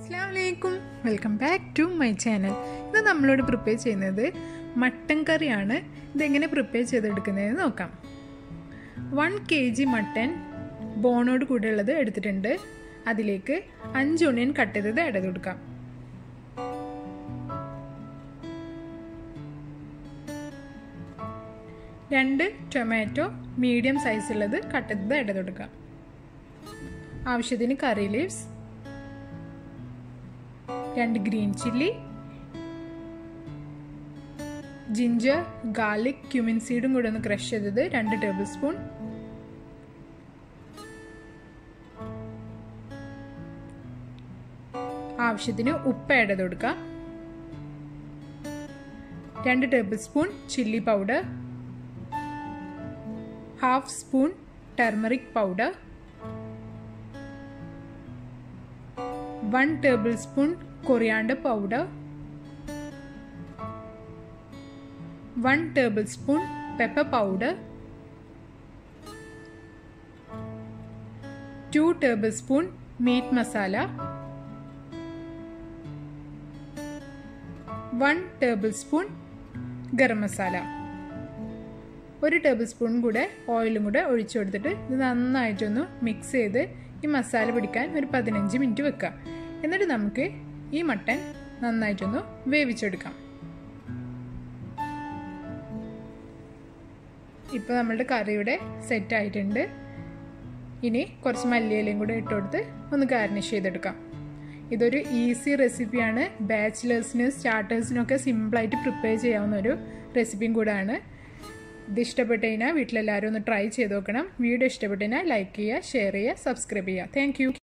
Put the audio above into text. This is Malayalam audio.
അസ്സാമലൈക്കും welcome back to my channel ഇത് നമ്മളോട് പ്രിപ്പയർ ചെയ്യുന്നത് മട്ടൻ കറിയാണ് ഇതെങ്ങനെ പ്രിപ്പയർ ചെയ്തെടുക്കുന്നതെന്ന് നോക്കാം വൺ കെ ജി മട്ടൻ ബോണോട് കൂടെ ഉള്ളത് എടുത്തിട്ടുണ്ട് അതിലേക്ക് അഞ്ച് ഒണിയൻ കട്ട് ചെയ്തത് ഇട കൊടുക്കാം രണ്ട് ടൊമാറ്റോ മീഡിയം സൈസുള്ളത് കട്ട് ചെയ്തത് ഇട കൊടുക്കാം ആവശ്യത്തിന് കറി ലീവ്സ് രണ്ട് green chilli ginger garlic cumin സീഡും കൂടെ ഒന്ന് ക്രഷ് ചെയ്തത് രണ്ട് ടേബിൾ സ്പൂൺ ആവശ്യത്തിന് ഉപ്പ് ആഡ് ചെയ്ത് കൊടുക്കാം രണ്ട് table spoon chilli powder half spoon turmeric powder one table spoon coriander powder one table spoon pepper powder two table spoon meat masala one table spoon garam masala ഒരു ടേബിൾ സ്പൂൺ കൂടെ ഓയിലും കൂടെ ഒഴിച്ചു കൊടുത്തിട്ട് ഇത് നന്നായിട്ടൊന്ന് മിക്സ് ചെയ്ത് ഈ മസാല പിടിക്കാൻ ഒരു പതിനഞ്ച് മിനിറ്റ് വെക്കാം എന്നിട്ട് നമുക്ക് ഈ മട്ടൻ നന്നായിട്ടൊന്ന് വേവിച്ചെടുക്കാം ഇപ്പോൾ നമ്മളുടെ കറി ഇവിടെ സെറ്റ് ആയിട്ടുണ്ട് ഇനി കുറച്ച് മല്ലിയിലയും കൂടെ ഇട്ട് കൊടുത്ത് ഒന്ന് ഗാർണിഷ് ചെയ്തെടുക്കാം ഇതൊരു ഈസി റെസിപ്പിയാണ് ബാച്ചിലേഴ്സിനും സ്റ്റാർട്ടേഴ്സിനൊക്കെ സിമ്പിളായിട്ട് പ്രിപ്പയർ ചെയ്യാവുന്ന ഒരു റെസിപ്പിയും കൂടാണ് ഇത് ഇഷ്ടപ്പെട്ട് കഴിഞ്ഞാൽ വീട്ടിലെല്ലാവരും ഒന്ന് ട്രൈ ചെയ്ത് നോക്കണം വീഡിയോ ഇഷ്ടപ്പെട്ട് കഴിഞ്ഞാൽ ലൈക്ക് ചെയ്യുക ഷെയർ ചെയ്യുക സബ്സ്ക്രൈബ് ചെയ്യുക താങ്ക്